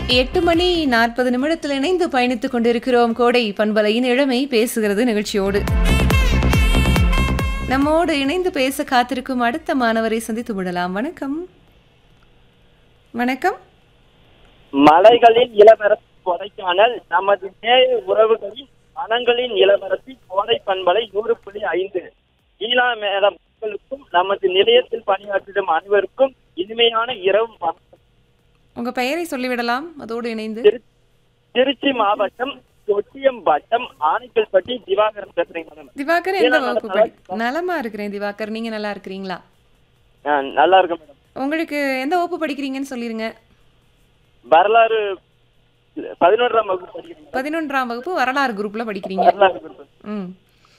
எட்டு மணி நாற்பது நிமிடத்தில் இணைந்து பயணித்துக் கொண்டிருக்கிறோம் கோடை பண்பலையின் இளமை பேசுகிறது நிகழ்ச்சியோடு நம்மோடு இணைந்து பேச காத்திருக்கும் அடுத்த மாணவரை சந்தித்து விடலாம் வணக்கம் வணக்கம் மலைகளின் இளவரசி கொடைக்கானல் நமது நேய உறவுகளின் வனங்களின் இளவரசி கோடை பண்பலை நூறு புள்ளி ஐந்து ஈழா மேல மக்களுக்கும் நமது நிலையத்தில் பணியாற்றிடும் அனைவருக்கும் இனிமையான இரவு வணக்கம். உங்க பெயரை சொல்லிவிடலாம் அதோடு இணைந்து திரு- திருச்சி மாவட்டம் தொட்டியம் வட்டம் ஆனைக்கல்பட்டி திவாகரன் பேசுறேங்க மேடம் திவாகர் எந்த ஏன்னா வகுப்பு நல்லா படி நலமா இருக்கிறேன் திவாகர் நீங்க நல்லா இருக்கிறீங்களா ஆ, நல்லா இருக்கேன் மேடம் உங்களுக்கு எந்த வகுப்பு படிக்கிறீங்கன்னு சொல்லிருங்க வரலாறு பதினொன்றாம் வகுப்பு படிக்கிறேன் பதினொன்றாம் வகுப்பு வரலாறு குரூப்ல படிக்கிறீங்க வரலாறு group. ம்